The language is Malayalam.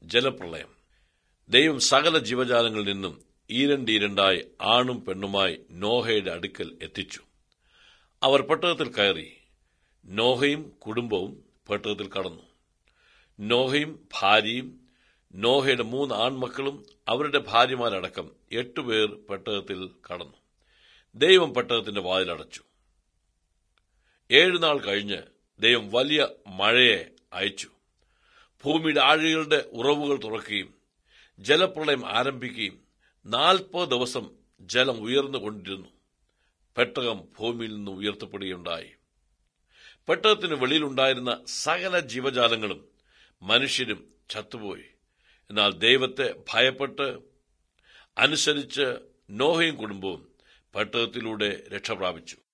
ജലപ്രളയം ദൈവം സകല ജീവജാലങ്ങളിൽ നിന്നും ഈരണ്ടീരണ്ടായി ആണും പെണ്ണുമായി നോഹയുടെ അടുക്കൽ എത്തിച്ചു അവർ പെട്ടകത്തിൽ കയറി നോഹയും കുടുംബവും പെട്ടകത്തിൽ കടന്നു നോഹയും ഭാര്യയും നോഹയുടെ മൂന്ന് ആൺമക്കളും അവരുടെ ഭാര്യമാരടക്കം എട്ടുപേർ പെട്ടകത്തിൽ കടന്നു ദൈവം പെട്ടകത്തിന്റെ വാതിലടച്ചു ഏഴുനാൾ കഴിഞ്ഞ് ദൈവം വലിയ മഴയെ അയച്ചു ഭൂമിയുടെ ആഴികളുടെ ഉറവുകൾ തുറക്കുകയും ജലപ്രളയം ആരംഭിക്കുകയും നാൽപ്പത് ദിവസം ജലം ഉയർന്നുകൊണ്ടിരുന്നു പെട്ടകം ഭൂമിയിൽ നിന്ന് ഉയർത്തപ്പെടുകയുണ്ടായി പെട്ടകത്തിന് വെളിയിലുണ്ടായിരുന്ന സകല ജീവജാലങ്ങളും മനുഷ്യരും ചത്തുപോയി എന്നാൽ ദൈവത്തെ ഭയപ്പെട്ട് അനുസരിച്ച് നോഹയും കുടുംബവും പെട്ടകത്തിലൂടെ രക്ഷപ്രാപിച്ചു